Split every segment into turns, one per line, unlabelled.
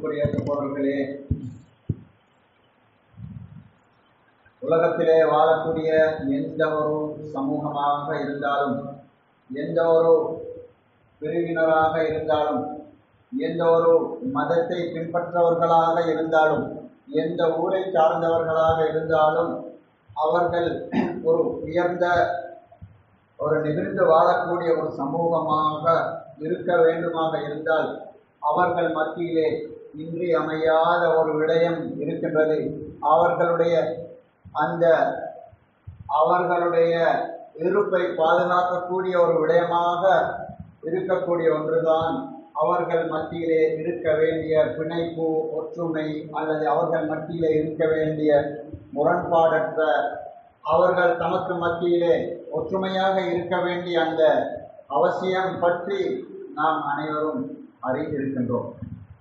மதிப்புக்குரிய சகோதரர்களே உலகத்திலே வாழக்கூடிய எந்த ஒரு சமூகமாக இருந்தாலும் எந்த ஒரு பிரிவினராக இருந்தாலும் எந்த ஒரு மதத்தை பின்பற்றவர்களாக இருந்தாலும் எந்த ஊரை சார்ந்தவர்களாக இருந்தாலும் அவர்கள் ஒரு உயர்ந்த ஒரு நிமிர்ந்து வாழக்கூடிய ஒரு சமூகமாக இருக்க வேண்டுமாக இருந்தால் அவர்கள் மத்தியிலே இன்றியமையாத ஒரு விடயம் இருக்கின்றது அவர்களுடைய அந்த அவர்களுடைய இருப்பை பாதுகாக்கக்கூடிய ஒரு விடயமாக இருக்கக்கூடிய ஒன்றுதான் அவர்கள் மத்தியிலே இருக்க வேண்டிய பிணைப்பு ஒற்றுமை அல்லது அவர்கள் மத்தியிலே இருக்க வேண்டிய முரண்பாடற்ற அவர்கள் தமக்கு மத்தியிலே ஒற்றுமையாக இருக்க வேண்டிய அந்த அவசியம் பற்றி நாம் அனைவரும் அறிந்திருக்கின்றோம்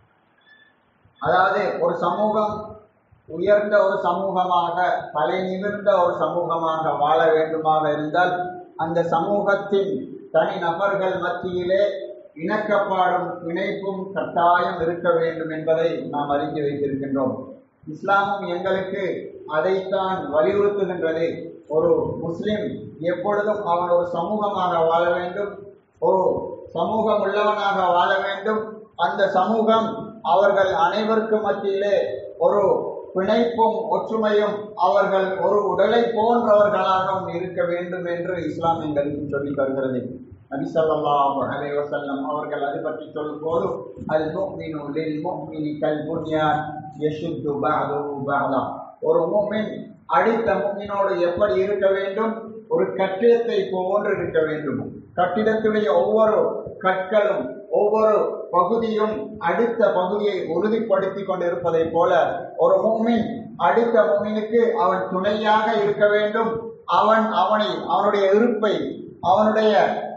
அதாவது ஒரு சமூகம் உயர்ந்த ஒரு சமூகமாக தலை நிமிர்ந்த ஒரு சமூகமாக வாழ வேண்டுமாக இருந்தால் அந்த சமூகத்தின் தனி நபர்கள் மத்தியிலே இணக்கப்பாடும் இணைப்பும் கட்டாயம் இருக்க வேண்டும் என்பதை நாம் அறிந்து வைத்திருக்கின்றோம் இஸ்லாமும் எங்களுக்கு அதைத்தான் வலியுறுத்துகின்றது ஒரு முஸ்லிம் எப்பொழுதும் அவன் ஒரு சமூகமாக வாழ வேண்டும் ஒரு சமூகம் உள்ளவனாக வாழ வேண்டும் அந்த சமூகம் அவர்கள் அனைவருக்கும் மத்தியிலே ஒரு பிணைப்பும் ஒற்றுமையும் அவர்கள் ஒரு உடலை போன்றவர்களாகவும் இருக்க வேண்டும் என்று இஸ்லாம் எங்களுக்கு சொல்லி தருகிறது நபி ஸல்லல்லாஹு அலைஹி வஸல்லம் அவர்கள் அது பற்றி சொல்லும் போது அல் முஃமினு லில் முஃமினி கல் புன்யான் யஷுத்து பஅதுஹு பஅதா ஒரு முஃமின் அடுத்த முஃமினோடு எப்படி இருக்க வேண்டும் ஒரு கட்டிடத்தை போன்று இருக்க வேண்டும் கட்டிடத்துடைய ஒவ்வொரு கற்களும் ஒவ்வொரு பகுதியும் அடுத்த பகுதியை உறுதிப்படுத்தி கொண்டிருப்பதை போல ஒரு முஃமின் அடுத்த முஃமினுக்கு அவன் துணையாக இருக்க வேண்டும் அவன் அவனை அவனுடைய இருப்பை அவனுடைய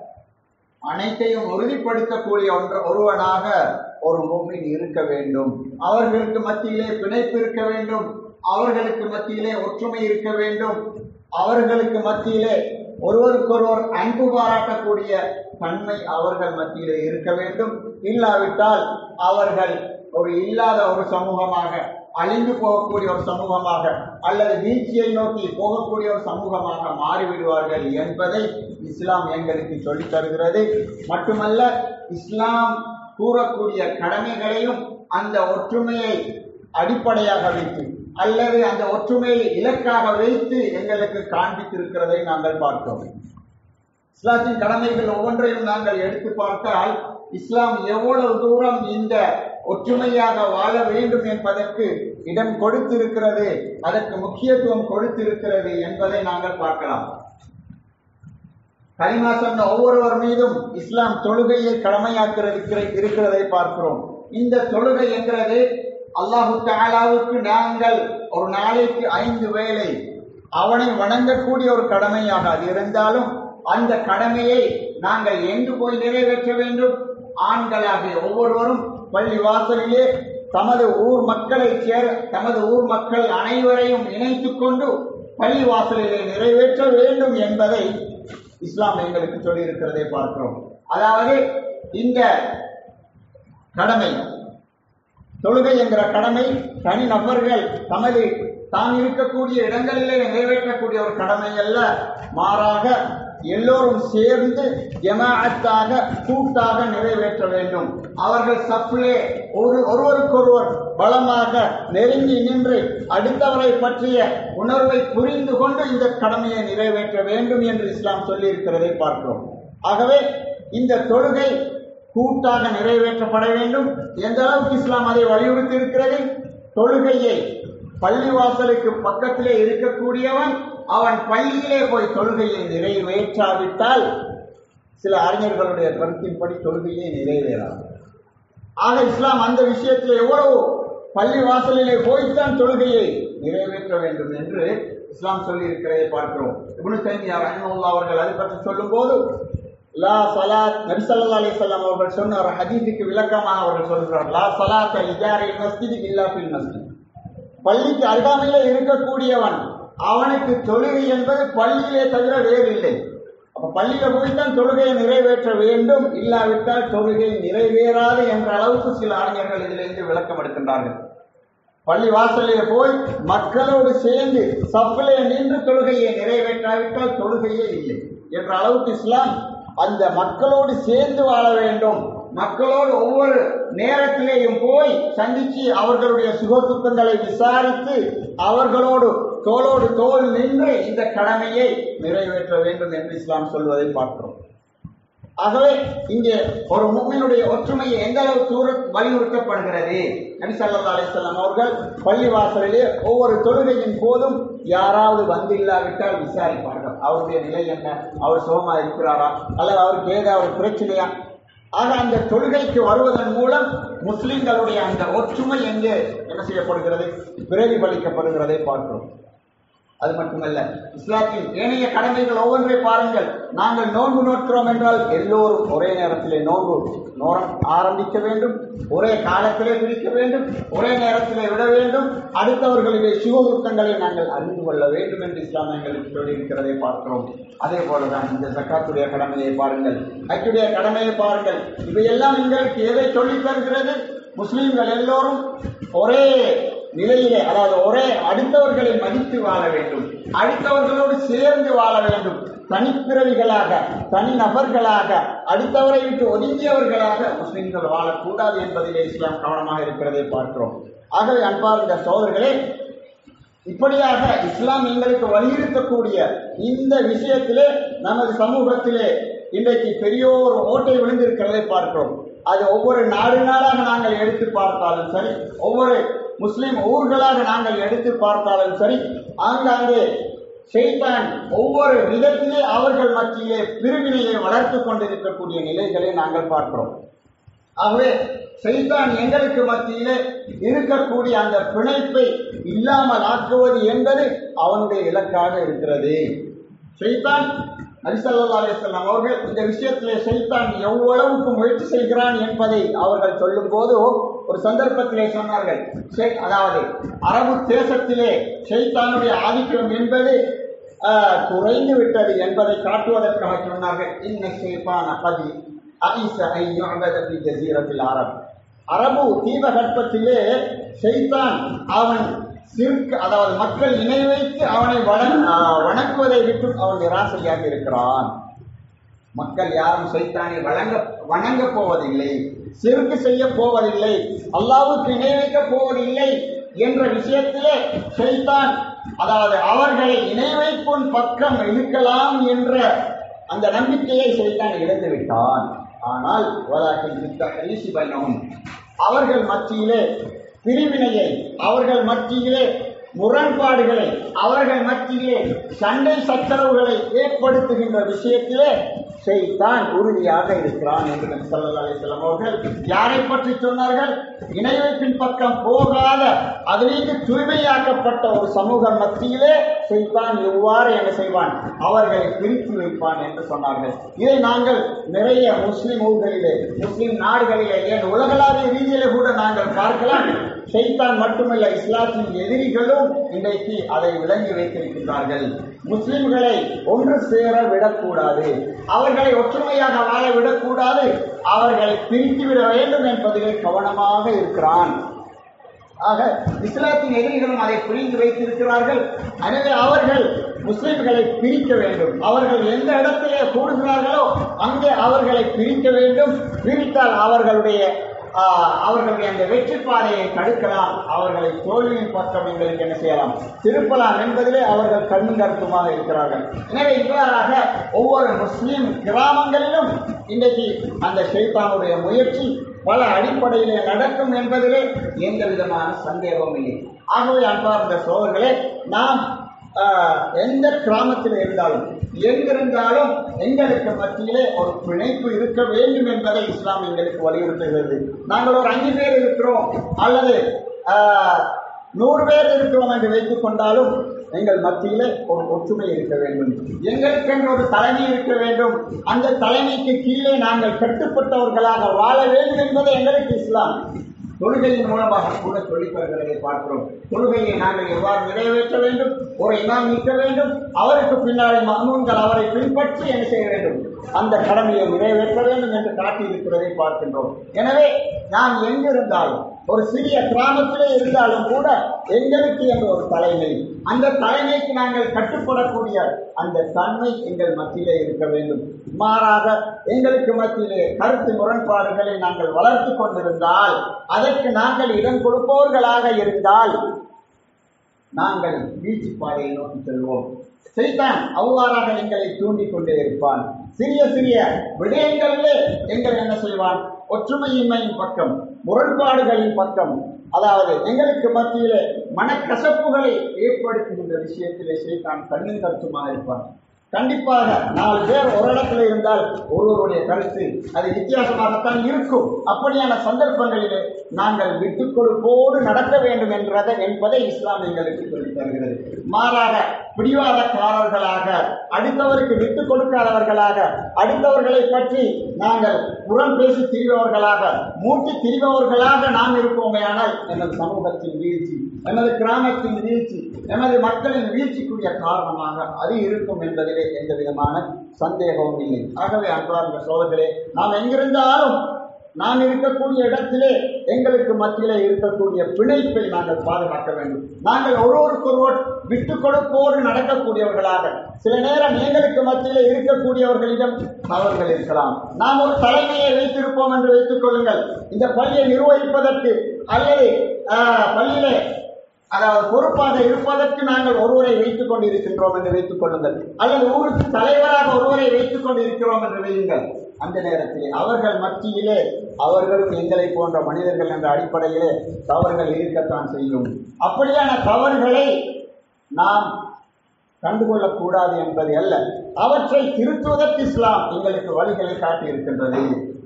அனைத்தையும் உறுதிப்படுத்தக்கூடிய ஒன்று ஒருவனாக ஒரு மூமின் இருக்க வேண்டும் அவர்களுக்கு மத்தியிலே பிணைப்பு இருக்க வேண்டும் அவர்களுக்கு மத்தியிலே ஒற்றுமை இருக்க வேண்டும் அவர்களுக்கு மத்தியிலே ஒருவருக்கொருவர் அன்பு பாராட்டக்கூடிய தன்மை அவர்கள் மத்தியிலே இருக்க வேண்டும் இல்லாவிட்டால் அவர்கள் ஒரு இல்லாத ஒரு சமூகமாக அழிந்து போகக்கூடிய ஒரு சமூகமாக அல்லது வீழ்ச்சியை நோக்கி போகக்கூடிய ஒரு சமூகமாக மாறிவிடுவார்கள் என்பதை இஸ்லாம் எங்களுக்கு சொல்லித் தருகிறது மட்டுமல்ல இஸ்லாம் கூறக்கூடிய கடமைகளையும் அந்த ஒற்றுமையை அடிப்படையாக வைத்து அல்லது அந்த ஒற்றுமையை இலக்காக வைத்து எங்களுக்கு காண்பித்திருக்கிறதை நாங்கள் பார்த்தோம் இஸ்லாத்தின் கடமைகள் ஒவ்வொன்றையும் நாங்கள் எடுத்து பார்த்தால் இஸ்லாம் எவ்வளவு தூரம் இந்த ஒற்றுமையாக வாழ வேண்டும் என்பதற்கு இடம் கொடுத்திருக்கிறது அதற்கு முக்கியத்துவம் கொடுத்திருக்கிறது என்பதை நாங்கள் பார்க்கலாம் கலிமா சொன்ன ஒவ்வொருவர் மீதும் இஸ்லாம் தொழுகையை கடமையாக்கிறது இருக்கிறதை பார்க்கிறோம் இந்த தொழுகை என்கிறது அல்லாஹு தாலாவுக்கு நாங்கள் ஒரு நாளைக்கு ஐந்து வேளை அவனை வணங்கக்கூடிய ஒரு கடமையாக அது இருந்தாலும் அந்த கடமையை நாங்கள் எங்கு போய் நிறைவேற்ற வேண்டும் ஆண்களாகிய ஒவ்வொருவரும் பள்ளி வாசலிலே தமது ஊர் மக்களை சேர தமது ஊர் மக்கள் அனைவரையும் இணைத்துக் கொண்டு பள்ளி வாசலிலே நிறைவேற்ற வேண்டும் என்பதை இஸ்லாம் எங்களுக்கு சொல்லி இருக்கிறதை பார்க்கிறோம் அதாவது இந்த கடமை தொழுகை என்கிற கடமை தனி நபர்கள் தமது தான் இருக்கக்கூடிய இடங்களிலே நிறைவேற்றக்கூடிய ஒரு கடமை அல்ல மாறாக எல்லோரும் சேர்ந்து ஜமாஅத்தாக கூட்டாக நிறைவேற்ற வேண்டும் அவர்கள் சப்பிலே ஒரு ஒருவருக்கொருவர் பலமாக நெருங்கி நின்று அடுத்தவரை பற்றிய உணர்வை புரிந்து கொண்டு இந்த கடமையை நிறைவேற்ற வேண்டும் என்று இஸ்லாம் சொல்லியிருக்கிறதை பார்க்கிறோம் ஆகவே இந்த தொழுகை கூட்டாக நிறைவேற்றப்பட வேண்டும் எந்த அளவுக்கு இஸ்லாம் அதை வலியுறுத்தி இருக்கிறது தொழுகையை பள்ளிவாசலுக்கு பக்கத்திலே இருக்கக்கூடியவன் அவன் பள்ளியிலே போய் தொழுகையை நிறைவேற்றாவிட்டால் சில அறிஞர்களுடைய கருத்தின்படி தொழுகையை நிறைவேறாது ஆக இஸ்லாம் அந்த விஷயத்தில் எவ்வளவு பள்ளி வாசலிலே போய்த்தான் தொழுகையை நிறைவேற்ற வேண்டும் என்று இஸ்லாம் சொல்லி இருக்கிறதை பார்க்கிறோம் இப்னு தைமியா ரஹ்மத்துல்லாஹி அவர்கள் அதை பற்றி சொல்லும்போது லா சலாத் நபி ஸல்லல்லாஹு அலைஹி வஸல்லம் அவர்கள் சொன்ன ஒரு ஹதீஸுக்கு விளக்கமாக அவர்கள் சொல்கிறார் லா சலாத் லிஜாரில் மஸ்ஜித் இல்லா ஃபில் மஸ்ஜித் பள்ளிக்கு அருகாமையிலே இருக்கக்கூடியவன் அவனுக்கு தொழுகை என்பது பள்ளியிலே தவிர வேறு இல்லை அப்ப பள்ளியில போய்தான் தொழுகையை நிறைவேற்ற வேண்டும் இல்லாவிட்டால் தொழுகை நிறைவேறாது என்ற அளவுக்கு சில அறிஞர்கள் இதிலிருந்து விளக்கம் எடுக்கின்றார்கள் பள்ளி வாசலிலே போய் மக்களோடு சேர்ந்து சப்பிலே நின்று தொழுகையை நிறைவேற்றாவிட்டால் தொழுகையே இல்லை என்ற அளவுக்கு இஸ்லாம் அந்த மக்களோடு சேர்ந்து வாழ வேண்டும் மக்களோடு ஒவ்வொரு நேரத்திலேயும் போய் சந்திச்சு அவர்களுடைய சுகதுக்கங்களை விசாரித்து அவர்களோடு தோளோடு தோல் நின்று இந்த கடமையை நிறைவேற்ற வேண்டும் என்று இஸ்லாம் சொல்வதை பார்க்கிறோம் ஆகவே இங்கே ஒரு முக்மினுடைய ஒற்றுமையை எந்த அளவு தூர வலியுறுத்தப்படுகிறது நபி ஸல்லல்லாஹு அலைஹி வஸல்லம் அவர்கள் பள்ளிவாசலிலே ஒவ்வொரு தொழுகையின் போதும் யாராவது வந்து இல்லாவிட்டால் விசாரிப்பார்கள் அவருடைய நிலை என்ன அவர் சுகமா இருக்கிறாரா அல்லது அவருக்கு ஏதாவது பிரச்சனையா ஆக அந்த தொழுகைக்கு வருவதன் மூலம் முஸ்லிம்களுடைய அந்த ஒற்றுமை எங்கே என்ன செய்யப்படுகிறது பிரதிபலிக்கப்படுகிறதை பார்க்கிறோம் அது மட்டுமல்ல இஸ்லாத்தின் ஏனைய கடமைகள் ஒவ்வொன்றை பாருங்கள் நாங்கள் நோன்பு நோக்கிறோம் என்றால் எல்லோரும் ஒரே நேரத்திலே நோன்பு நோரம் ஆரம்பிக்க வேண்டும் ஒரே காலத்திலே பிரிக்க வேண்டும் ஒரே நேரத்திலே விட வேண்டும் அடுத்தவர்களுடைய சுகதுக்கங்களை நாங்கள் அறிந்து கொள்ள வேண்டும் என்று இஸ்லாம் எங்களுக்கு சொல்லியிருக்கிறதை பார்க்கிறோம் அதே போலதான் இந்த ஜக்காத்துடைய கடமையை பாருங்கள் ஹஜ்ஜுடைய கடமையை பாருங்கள் இவையெல்லாம் எங்களுக்கு எதை சொல்லித் தருகிறது முஸ்லிம்கள் எல்லோரும் ஒரே நிலையிலே அதாவது ஒரே அடுத்தவர்களை மதித்து வாழ வேண்டும் அடுத்தவர்களோடு சேர்ந்து வாழ வேண்டும் தனிப்பிறவிகளாக தனி நபர்களாக அடுத்தவரை விட்டு ஒதுங்கியவர்களாக முஸ்லிம்கள் வாழக்கூடாது என்பதிலே இஸ்லாம் கவனமாக இருக்கிறதை பார்க்கிறோம் ஆகவே அன்பார்ந்த சோதர்களே இப்படியாக இஸ்லாம் எங்களுக்கு வலியுறுத்தக்கூடிய இந்த விஷயத்திலே நமது சமூகத்திலே இன்றைக்கு பெரியோர் ஓட்டை விழுந்திருக்கிறதை பார்க்கிறோம் அது ஒவ்வொரு நாடு நாளாக நாங்கள் எடுத்து பார்த்தாலும் சரி ஒவ்வொரு முஸ்லிம் ஊர்களாக நாங்கள் எடுத்து பார்த்தாலும் சரி ஆங்காங்கே ஷெய்தான் ஒவ்வொரு விதத்திலே அவர்கள் மத்தியிலே பிரிவினையை வளர்த்து கொண்டிருக்கக்கூடிய நிலைகளை நாங்கள் பார்க்கிறோம் ஆகவே செய்தான் எங்களுக்கு மத்தியிலே இருக்கக்கூடிய அந்த பிணைப்பை இல்லாமல் ஆக்குவது என்பது அவனுடைய இலக்காக இருக்கிறது செய்தான் நரிசல்லா அலிஸ்லாம் அவர்கள் இந்த விஷயத்திலே செய்தான் எவ்வளவுக்கு முயற்சி செய்கிறான் என்பதை அவர்கள் சொல்லும் போது ஒரு சந்தர்ப்பத்திலே சொன்னார்கள் ஷே- அதாவது அரபு தேசத்திலே ஷெய்தானுடைய ஆதிக்கம் என்பது ஆஹ், குறைந்து விட்டது என்பதை காட்டுவதற்காக சொன்னார்கள் இன்ன ஷேப்பான பதி ஐச ஐ யுஅபத ஃபி ஜஸீரத்தில் அரப் அரபு தீபகற்பத்திலே ஷைத்தான் அவன் சிற்கு அதாவது மக்கள் இணை வைத்து அவனை வணங் ஆஹ், வணங்குவதை விட்டு அவன் நிராசையாக இருக்கிறான் மக்கள் யாரும் சைத்தானை வழங்க வணங்க போவதில்லை சிறுக்கு செய்ய போவதில்லை அல்லாவுக்கு இணை வைக்கப் போவதில்லை என்ற விஷயத்திலே சைத்தான் அதாவது அவர்களை இணை வைப்புன் பக்கம் இழுக்கலாம் என்ற அந்த நம்பிக்கையை சைத்தான் இழந்து விட்டான் ஆனால் வலாக்கின் பண்ணவும் அவர்கள் மத்தியிலே பிரிவினையை அவர்கள் மத்தியிலே முரண்பாடுகளை அவர்கள் மத்தியிலே சண்டை சச்சரவுகளை ஏற்படுத்துகின்ற விஷயத்திலே செய்தான் உறுதியாக இருக்கிறான் என்று நபி ஸல்லல்லாஹு அலைஹி வஸல்லம் அவர்கள் யாரை பற்றி சொன்னார்கள் இணை வைப்பின் பக்கம் போகாத அதிலிருந்து தூய்மையாக்கப்பட்ட ஒரு சமூக மத்தியிலே செய்தான் எவ்வாறு என்ன செய்வான் அவர்களை பிரித்து வைப்பான் என்று சொன்னார்கள் இதை நாங்கள் நிறைய முஸ்லிம் ஊர்களிலே முஸ்லிம் நாடுகளிலே ஏன் உலகளாவிய ரீதியிலே கூட நாங்கள் பார்க்கலாம் செய்தான் மட்டுமல்ல இஸ்லாத்தின் எதிரிகளும் இன்றைக்கு அதை விளங்கி வைத்திருக்கின்றார்கள் முஸ்லிம்களை ஒன்று சேர விடக்கூடாது அவர்களை ஒற்றுமையாக வாழ விடக்கூடாது அவர்களை பிரித்து விட வேண்டும் என்பதிலே கவனமாக இருக்கிறான் ஆக இஸ்லாத்தின் எதிரிகளும் அதை புரிந்து வைத்திருக்கிறார்கள் எனவே அவர்கள் முஸ்லிம்களை பிரிக்க வேண்டும் அவர்கள் எந்த இடத்திலே கூடுகிறார்களோ அங்கே அவர்களை பிரிக்க வேண்டும் பிரித்தால் அவர்களுடைய ஆஹ், அவர்களுடைய அந்த வெற்றி பாதையை தடுக்கலாம் அவர்களை தோல்வியின் பக்கம் எங்களுக்கு என்ன செய்யலாம் திருப்பலாம் என்பதிலே அவர்கள் கண்ணும் கருத்துமாக இருக்கிறார்கள் எனவே இவ்வாறாக ஒவ்வொரு முஸ்லிம் கிராமங்களிலும் இன்றைக்கு அந்த ஷெய்தானுடைய முயற்சி பல அடிப்படையிலே நடக்கும் என்பதிலே எந்த விதமான சந்தேகமும் இல்லை ஆகவே அன்பார்ந்த சோழர்களே நாம் ஆஹ், எந்த கிராமத்தில் இருந்தாலும் எங்கிருந்தாலும் எங்களுக்கு மத்தியிலே ஒரு பிணைப்பு இருக்க வேண்டும் என்பதை இஸ்லாம் எங்களுக்கு வலியுறுத்துகிறது நாங்கள் ஒரு அஞ்சு பேர் இருக்கிறோம் அல்லது ஆஹ், நூறு பேர் இருக்கிறோம் என்று வைத்துக் கொண்டாலும் எங்கள் மத்தியிலே ஒரு ஒற்றுமை இருக்க வேண்டும் எங்களுக்கென்று ஒரு தலைமை இருக்க வேண்டும் அந்த தலைமைக்கு கீழே நாங்கள் கட்டுப்பட்டவர்களாக வாழ வேண்டும் என்பது எங்களுக்கு இஸ்லாம் தொழுகையின் மூலமாக கூட சொல்லித் தருகிறதை பார்க்கிறோம் தொழுகையை நாங்கள் எவ்வாறு நிறைவேற்ற வேண்டும் ஒரு இமாம் நிற்க வேண்டும் அவருக்கு பின்னாடி மகமூன்கள் அவரை பின்பற்றி என்ன செய்ய வேண்டும் அந்த கடமையை நிறைவேற்ற வேண்டும் என்று காட்டியிருக்கிறதை பார்க்கின்றோம் எனவே நாம் எங்கிருந்தாலும் ஒரு சிறிய கிராமத்திலே இருந்தாலும் கூட எங்களுக்கு என்ற ஒரு தலைமை அந்த தலைமைக்கு நாங்கள் கட்டுப்படக்கூடிய அந்த தன்மை எங்கள் மத்தியிலே இருக்க வேண்டும் மாறாக எங்களுக்கு மத்தியிலே கருத்து முரண்பாடுகளை நாங்கள் வளர்த்து கொண்டிருந்தால் அதற்கு நாங்கள் இடம் கொடுப்பவர்களாக இருந்தால் நாங்கள் வீழ்ச்சி பாதையை நோக்கி செல்வோம் செய்தான் அவ்வாறாக எங்களை தூண்டிக் கொண்டே இருப்பான் சிறிய சிறிய விடயங்களிலே எங்கள் என்ன செய்வான் ஒற்றுமையின்மையின் பக்கம் முரண்பாடுகளின் பக்கம் அதாவது எங்களுக்கு மத்தியிலே மனக்கசப்புகளை ஏற்படுத்துகின்ற விஷயத்திலே செய்தான் கண்ணும் கருத்துமாக இருப்பான் கண்டிப்பாக நாலு பேர் ஒரு இடத்துல இருந்தால் ஒருவருடைய கருத்து அது வித்தியாசமாகத்தான் இருக்கும் அப்படியான சந்தர்ப்பங்களிலே நாங்கள் விட்டுக் கொடுப்போடு நடக்க வேண்டும் என்றதை என்பதை இஸ்லாம் எங்களுக்கு சொல்லித் தருகிறது மாறாக பிடிவாதக்காரர்களாக அடுத்தவருக்கு விட்டுக் கொடுக்காதவர்களாக அடுத்தவர்களை பற்றி நாங்கள் புறம் பேசி திரிபவர்களாக மூட்டி திரிபவர்களாக நாம் இருப்போமே ஆனால் எமது சமூகத்தின் வீழ்ச்சி எமது கிராமத்தின் வீழ்ச்சி எமது மக்களின் வீழ்ச்சிக்குரிய காரணமாக அது இருக்கும் என்பதிலே எந்த விதமான சந்தேகமும் இல்லை ஆகவே அன்பார்ந்த சோதர்களே நாம் எங்கிருந்தாலும் நாம் இருக்கக்கூடிய இடத்திலே எங்களுக்கு மத்தியிலே இருக்கக்கூடிய பிணைப்பை நாங்கள் பாதுகாக்க வேண்டும் நாங்கள் ஒருவருக்கொருவர் விட்டு கொடுப்போடு நடக்கக்கூடியவர்களாக சில நேரம் எங்களுக்கு மத்தியிலே இருக்கக்கூடியவர்களிடம் தவறுகள் இருக்கலாம் நாம் ஒரு தலைமையை வைத்திருப்போம் என்று வைத்துக் கொள்ளுங்கள் இந்த பள்ளியை நிர்வகிப்பதற்கு அல்லது ஆஹ், பள்ளியிலே அதாவது பொறுப்பாக இருப்பதற்கு நாங்கள் ஒருவரை வைத்துக் கொண்டிருக்கின்றோம் என்று வைத்துக் கொள்ளுங்கள் அல்லது ஊருக்கு தலைவராக ஒருவரை வைத்துக் கொண்டிருக்கிறோம் என்று வையுங்கள் அந்த நேரத்தில் அவர்கள் மத்தியிலே அவர்களும் எங்களை போன்ற மனிதர்கள் என்ற அடிப்படையிலே தவறுகள் இருக்கத்தான் செய்யும் அப்படியான தவறுகளை நாம் கண்டுகொள்ளக்கூடாது என்பது அல்ல அவற்றை திருத்துவதற்கு இஸ்லாம் எங்களுக்கு வழிகளை காட்டியிருக்கின்றது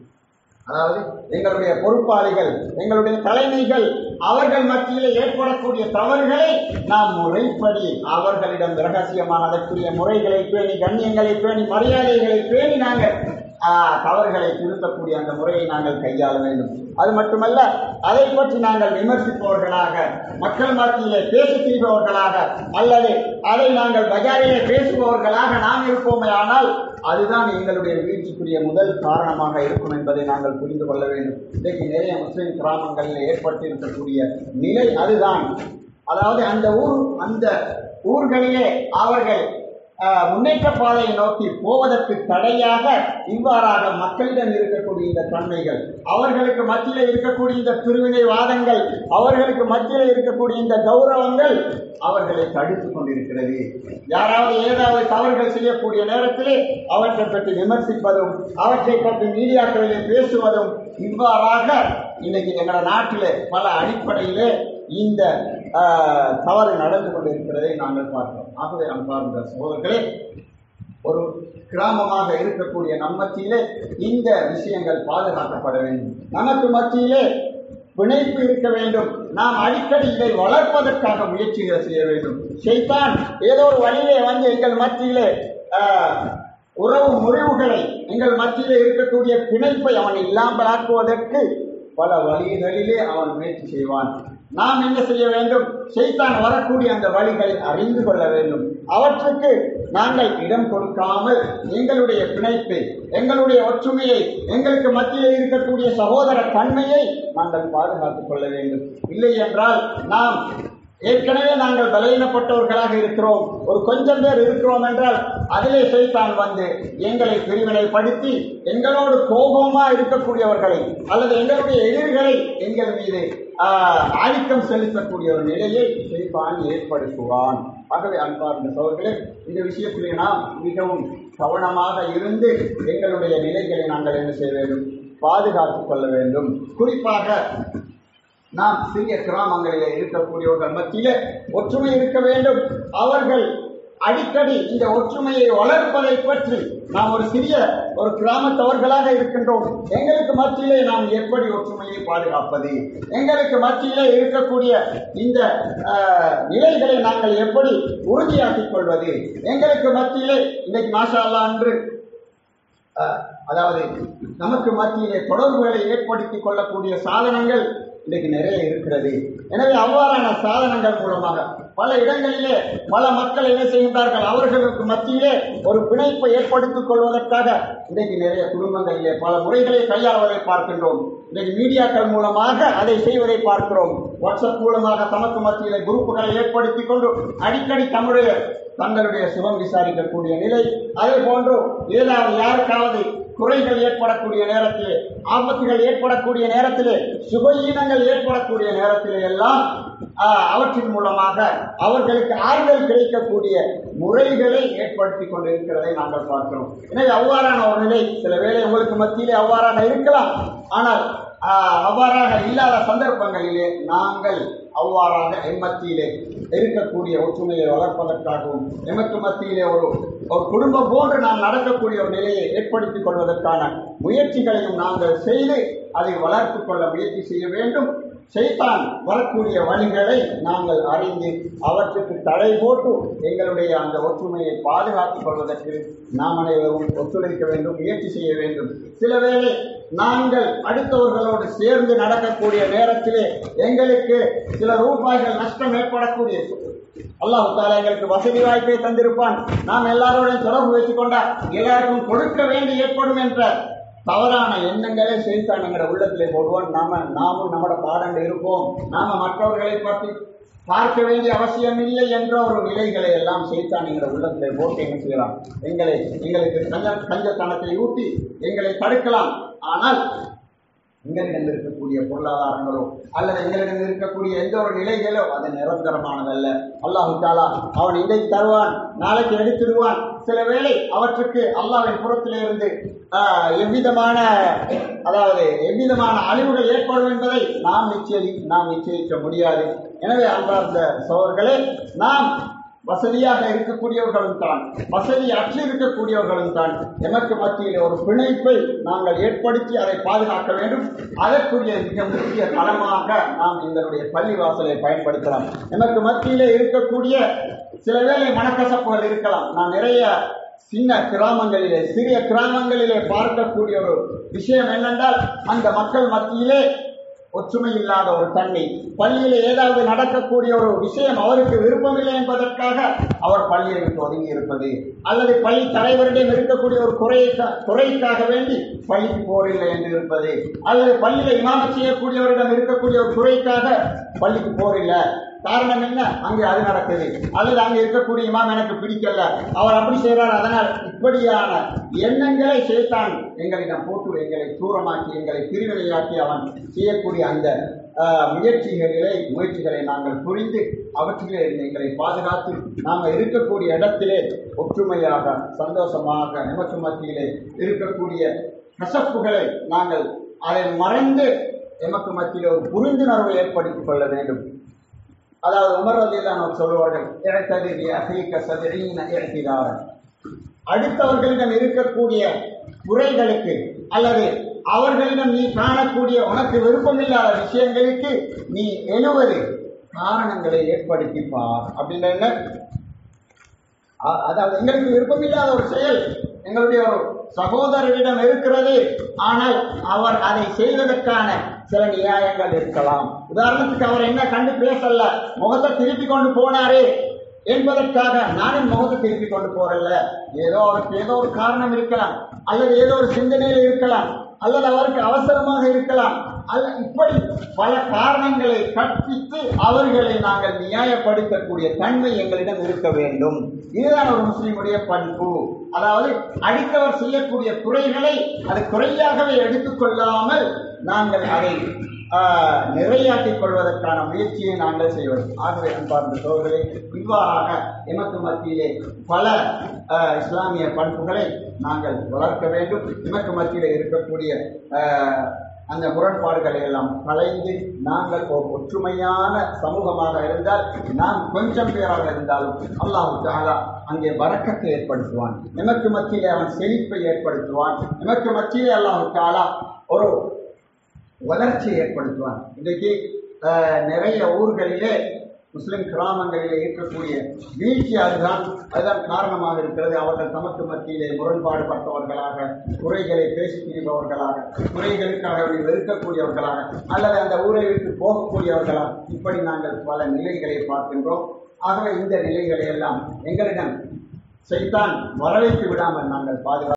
அதாவது எங்களுடைய பொறுப்பாளிகள் எங்களுடைய தலைமைகள் அவர்கள் மத்தியிலே ஏற்படக்கூடிய தவறுகளை நாம் முறைப்படி அவர்களிடம் ரகசியமாக அதற்குரிய முறைகளை பேணி கண்ணியங்களை பேணி மரியாதைகளை பேணி நாங்கள் ஆஹ், தவறுகளை திருத்தக்கூடிய அந்த முறையை நாங்கள் கையாள வேண்டும் அது மட்டுமல்ல அதை பற்றி நாங்கள் விமர்சிப்பவர்களாக மக்கள் மத்தியிலே பேசி தீர்ப்பவர்களாக அல்லது அதை நாங்கள் பஜாரிலே பேசுபவர்களாக நாம் இருப்போமே ஆனால் அதுதான் எங்களுடைய வீழ்ச்சிக்குரிய முதல் காரணமாக இருக்கும் என்பதை நாங்கள் புரிந்து கொள்ள வேண்டும் இன்றைக்கு நிறைய முஸ்லிம் கிராமங்களில் ஏற்பட்டிருக்கக்கூடிய நிலை அதுதான் அதாவது அந்த ஊர் அந்த ஊர்களிலே அவர்கள் ஆஹ், முன்னேற்ற பாதையை நோக்கி போவதற்கு தடையாக இவ்வாறாக மக்களிடம் இருக்கக்கூடிய இந்த தன்மைகள் அவர்களுக்கு மத்தியில் இருக்கக்கூடிய இந்த பிரிவினை வாதங்கள் அவர்களுக்கு மத்தியில் இருக்கக்கூடிய இந்த கௌரவங்கள் அவர்களை தடுத்துக் கொண்டிருக்கிறது யாராவது ஏதாவது தவறுகள் செய்யக்கூடிய நேரத்திலே அவற்றை பற்றி விமர்சிப்பதும் அவற்றை பற்றி மீடியாக்களிலே பேசுவதும் இவ்வாறாக இன்னைக்கு எங்களோட நாட்டிலே பல அடிப்படையிலே இந்த ஆஹ், தவறு நடந்து கொண்டிருக்கிறதை நாங்கள் பார்க்கிறோம் ஆகவே அன்பார்ந்த சகோதரர்களே ஒரு கிராமமாக இருக்கக்கூடிய நம் மத்தியிலே இந்த விஷயங்கள் பாதுகாக்கப்பட வேண்டும் நமக்கு மத்தியிலே பிணைப்பு இருக்க வேண்டும் நாம் அடிக்கடி இதை வளர்ப்பதற்காக முயற்சிகள் செய்ய வேண்டும் ஷைத்தான் ஏதோ ஒரு வழியிலே வந்து எங்கள் மத்தியிலே ஆஹ், உறவு முறிவுகளை எங்கள் மத்தியிலே இருக்கக்கூடிய பிணைப்பை அவன் இல்லாமலாக்குவதற்கு பல வழிகளிலே அவன் முயற்சி செய்வான் நாம் என்ன செய்ய வேண்டும் செய்தான் வரக்கூடிய அந்த வழிகளை அறிந்து கொள்ள வேண்டும் அவற்றுக்கு நாங்கள் இடம் கொடுக்காமல் எங்களுடைய பிணைப்பை எங்களுடைய ஒற்றுமையை எங்களுக்கு மத்தியில் இருக்கக்கூடிய சகோதர தன்மையை நாங்கள் பாதுகாத்துக் கொள்ள வேண்டும் இல்லை என்றால் நாம் ஏற்கனவே நாங்கள் பலவீனப்பட்டவர்களாக இருக்கிறோம் ஒரு கொஞ்சம் பேர் இருக்கிறோம் என்றால் அதிலே செய்தான் வந்து எங்களை பிரிவினைப்படுத்தி எங்களோடு கோபமா இருக்கக்கூடியவர்களை அல்லது எங்களுடைய எதிரிகளை எங்கள் மீது ஆஹ், ஆதிக்கம் செலுத்தக்கூடிய ஒரு நிலையை செய்தான் ஏற்படுத்துவான் ஆகவே அன்பார்ந்த சோர்களே இந்த விஷயத்திலே நாம் மிகவும் கவனமாக இருந்து எங்களுடைய நிலைகளை நாங்கள் என்ன செய்ய வேண்டும் பாதுகாத்துக் கொள்ள வேண்டும் குறிப்பாக நாம் சிறிய கிராமங்களிலே இருக்கக்கூடியவர்கள் மத்தியிலே ஒற்றுமை இருக்க வேண்டும் அவர்கள் அடிக்கடி இந்த ஒற்றுமையை வளர்ப்பதை பற்றி நாம் ஒரு சிறிய ஒரு கிராமத்தவர்களாக இருக்கின்றோம் எங்களுக்கு மத்தியிலே நாம் எப்படி ஒற்றுமையை பாதுகாப்பது எங்களுக்கு மத்தியிலே இருக்கக்கூடிய இந்த ஆஹ், நிலைகளை நாங்கள் எப்படி உறுதியாக்கிக் கொள்வது எங்களுக்கு மத்தியிலே இன்னைக்கு மாஷா அல்லாஹ் அன்று அஹ், அதாவது நமக்கு மத்தியிலே தொடர்புகளை ஏற்படுத்திக் கொள்ளக்கூடிய சாதனங்கள் இன்றைக்கு நிறைய இருக்கிறது எனவே அவ்வாறான சாதனங்கள் மூலமாக பல இடங்களிலே பல மக்கள் என்ன செய்கின்றார்கள் அவர்களுக்கு மத்தியிலே ஒரு பிணைப்பை ஏற்படுத்திக் கொள்வதற்காக இன்றைக்கு நிறைய குடும்பங்களிலே பல முறைகளை கையாளுவதை பார்க்கின்றோம் இன்றைக்கு மீடியாக்கள் மூலமாக அதை செய்வதை பார்க்கிறோம் வாட்ஸ்அப் மூலமாக தமக்கு மத்தியிலே குரூப்புகளை ஏற்படுத்திக் கொண்டு அடிக்கடி தம்முடைய தங்களுடைய சுகம் விசாரிக்கக்கூடிய நிலை அதே போன்று ஏதாவது யாருக்காவது குறைகள் ஏற்படக்கூடிய நேரத்திலே ஆபத்துகள் ஏற்படக்கூடிய நேரத்திலே சுகஈனங்கள் ஏற்படக்கூடிய நேரத்திலே எல்லாம் ஆஹ், அவற்றின் மூலமாக அவர்களுக்கு ஆறுதல் கிடைக்கக்கூடிய முறைகளை ஏற்படுத்தி கொண்டிருக்கிறதை நாங்கள் பார்க்கிறோம் எனவே அவ்வாறான ஒரு நிலை சில வேளை உங்களுக்கு மத்தியிலே அவ்வாறாக இருக்கலாம் ஆனால் ஆஹ், அவ்வாறாக இல்லாத சந்தர்ப்பங்களிலே நாங்கள் அவ்வாறாக எம் மத்தியிலே இருக்கக்கூடிய ஒற்றுமையை வளர்ப்பதற்காகவும் எமக்கு மத்தியிலே ஒரு ஒரு குடும்பம் போன்று நாம் நடக்கக்கூடிய ஒரு நிலையை ஏற்படுத்திக் கொள்வதற்கான முயற்சிகளையும் நாங்கள் செய்து அதை வளர்த்துக் கொள்ள முயற்சி செய்ய வேண்டும் செய்தான் வரக்கூடிய வழிகளை நாங்கள் அறிந்து அவற்றுக்கு தடை போட்டு எங்களுடைய அந்த ஒற்றுமையை பாதுகாத்துக் கொள்வதற்கு நாம் அனைவரும் ஒத்துழைக்க வேண்டும் முயற்சி செய்ய வேண்டும் சில வேளை நாங்கள் அடுத்தவர்களோடு சேர்ந்து நடக்கக்கூடிய நேரத்திலே எங்களுக்கு சில ரூபாய்கள் நஷ்டம் ஏற்படக்கூடிய அல்லாஹ் தாலா எங்களுக்கு வசதி வாய்ப்பை தந்திருப்பான் நாம் எல்லாரோடையும் தொடர்பு வைத்துக் கொண்டா எல்லாருக்கும் கொடுக்க வேண்டி ஏற்படும் என்ற தவறான எண்ணங்களே செய்தான் எங்களோட உள்ளத்திலே போடுவோம் நாம நாமும் நம்மட பாடண்டு இருப்போம் நாம மற்றவர்களை பற்றி பார்க்க வேண்டிய அவசியம் இல்லை என்ற ஒரு நிலைகளை எல்லாம் செய்தான் எங்களோட உள்ளத்திலே போட்டு என்ன செய்யலாம் எங்களை எங்களுக்கு கஞ்ச கஞ்சத்தனத்தை ஊட்டி எங்களை தடுக்கலாம் ஆனால் எங்களிடம் இருக்கக்கூடிய பொருளாதாரங்களோ அல்லது எங்களிடம் இருக்கக்கூடிய எந்த ஒரு நிலைகளோ அது நிரந்தரமானதல்ல அல்லாஹு தாலா அவன் இன்றைக்கு தருவான் நாளைக்கு எடுத்துடுவான் சில வேளை அவற்றுக்கு அல்லாஹ்வின் புறத்திலே இருந்து ஆஹ், எவ்விதமான அதாவது எவ்விதமான அழிவுகள் ஏற்படும் என்பதை நாம் நிச்சயி நாம் நிச்சயிக்க முடியாது எனவே அன்றார்ந்த சோழர்களே நாம் வசதியாக இருக்கக்கூடியவர்களும் தான் வசதி அற்று இருக்கக்கூடியவர்களும் தான் எமக்கு மத்தியில் ஒரு பிணைப்பை நாங்கள் ஏற்படுத்தி அதை பாதுகாக்க வேண்டும் அதற்குரிய மிக முக்கிய தளமாக நாம் எங்களுடைய பள்ளி வாசலை பயன்படுத்தலாம் எமக்கு மத்தியிலே இருக்கக்கூடிய சில வேளை மனக்கசப்புகள் இருக்கலாம் நான் நிறைய சின்ன கிராமங்களிலே சிறிய கிராமங்களிலே பார்க்கக்கூடிய ஒரு விஷயம் என்னென்றால் அந்த மக்கள் மத்தியிலே ஒற்றுமை இல்லாத ஒரு தன்மை பள்ளியில் ஏதாவது நடக்கக்கூடிய ஒரு விஷயம் அவருக்கு விருப்பமில்லை என்பதற்காக அவர் பள்ளியை விட்டு ஒதுங்கி இருப்பது அல்லது பள்ளி தலைவரிடம் இருக்கக்கூடிய ஒரு குறையை குறைக்காக வேண்டி பள்ளிக்கு போரில்லை என்று இருப்பது அல்லது பள்ளியில் இமாமத் செய்யக்கூடியவரிடம் இருக்கக்கூடிய ஒரு குறைக்காக பள்ளிக்கு போரில்லை காரணம் என்ன அங்கே அது நடக்குது அல்லது அங்கே இருக்கக்கூடிய இமாம் எனக்கு பிடிக்கல அவர் அப்படி செய்கிறார் அதனால் இப்படியான எண்ணங்களை செய்தான் எங்களிடம் போட்டு எங்களை தூரமாக்கி எங்களை பிரிவினையாக்கி அவன் செய்யக்கூடிய அந்த ஆஹ், முயற்சிகளிலே முயற்சிகளை நாங்கள் புரிந்து அவற்றிலே இருந்து எங்களை பாதுகாத்து நாம் இருக்கக்கூடிய இடத்திலே ஒற்றுமையாக சந்தோஷமாக நமக்கு மத்தியிலே இருக்கக்கூடிய கசப்புகளை நாங்கள் அதை மறைந்து எமக்கு மத்தியில் ஒரு புரிந்துணர்வை ஏற்படுத்திக் கொள்ள வேண்டும் அதாவது உமர் ரலியல்லாஹு சொல்லுவார்கள் இறத்தது அகீக்க சதிரீன இறக்கிறார் அடுத்தவர்களிடம் இருக்கக்கூடிய குறைகளுக்கு அல்லது அவர்களிடம் நீ காணக்கூடிய உனக்கு விருப்பமில்லாத விஷயங்களுக்கு நீ எழுவது காரணங்களை ஏற்படுத்திப்பார் அப்படின்ற என்ன அ- அதாவது எங்களுக்கு விருப்பமில்லாத ஒரு செயல் எங்களுடைய ஒரு சகோதரரிடம் இருக்கிறது ஆனால் அவர் அதை செய்வதற்கான சில நியாயங்கள் இருக்கலாம் உதாரணத்துக்கு அவர் என்ன கண்டு பேசல முகத்தை திருப்பி கொண்டு போனாரே என்பதற்காக நானும் முகத்தை திருப்பி கொண்டு போறல்ல ஏதோ அவருக்கு ஏதோ ஒரு காரணம் இருக்கலாம் அல்லது ஏதோ ஒரு சிந்தனையில் இருக்கலாம் அல்லது அவருக்கு அவசரமாக இருக்கலாம் அல்ல இப்படி பல காரணங்களை கற்பித்து அவர்களை நாங்கள் நியாயப்படுத்தக்கூடிய தன்மை எங்களிடம் இருக்க வேண்டும் இதுதான் ஒரு முஸ்லிமுடைய பண்பு அதாவது அடுத்தவர் செய்யக்கூடிய குறைகளை அது குறையாகவே எடுத்துக்கொள்ளாமல் நாங்கள் அதை ஆஹ், நிறையாட்டிக் கொள்வதற்கான முயற்சியை நாங்கள் செய்வது ஆகவே அன்பார்ந்த சோழர்களே இவ்வாறாக எமக்கு மத்தியிலே பல ஆஹ், இஸ்லாமிய பண்புகளை நாங்கள் வளர்க்க வேண்டும் எமக்கு மத்தியிலே இருக்கக்கூடிய ஆஹ், அந்த முரண்பாடுகளை எல்லாம் களைந்து நாங்கள் ஒரு ஒற்றுமையான சமூகமாக இருந்தால் நாம் கொஞ்சம் பேராக இருந்தாலும் அல்லாஹு தாலா அங்கே வரக்கத்தை ஏற்படுத்துவான் எமக்கு மத்தியிலே அவன் செழிப்பை ஏற்படுத்துவான் எமக்கு மத்தியிலே அல்லாஹு தாலா ஒரு வளர்ச்சியை ஏற்படுத்துவான் இன்றைக்கு அஹ், நிறைய ஊர்களிலே முஸ்லிம் கிராமங்களிலே இருக்கக்கூடிய வீழ்ச்சி அதுதான் அதுதான் காரணமாக இருக்கிறது அவர்கள் தமக்கு மத்தியிலே முரண்பாடுபட்டவர்களாக குறைகளை பேசி திரிபவர்களாக குறைகளுக்காக வெறுக்கக்கூடியவர்களாக அல்லது அந்த ஊரை விட்டு போகக்கூடியவர்களாக இப்படி நாங்கள் பல நிலைகளை பார்க்கின்றோம் ஆகவே இந்த நிலைகளை எல்லாம் எங்களிடம் செய்தான் வரவைத்து விடாமல் நாங்கள் பாதுகா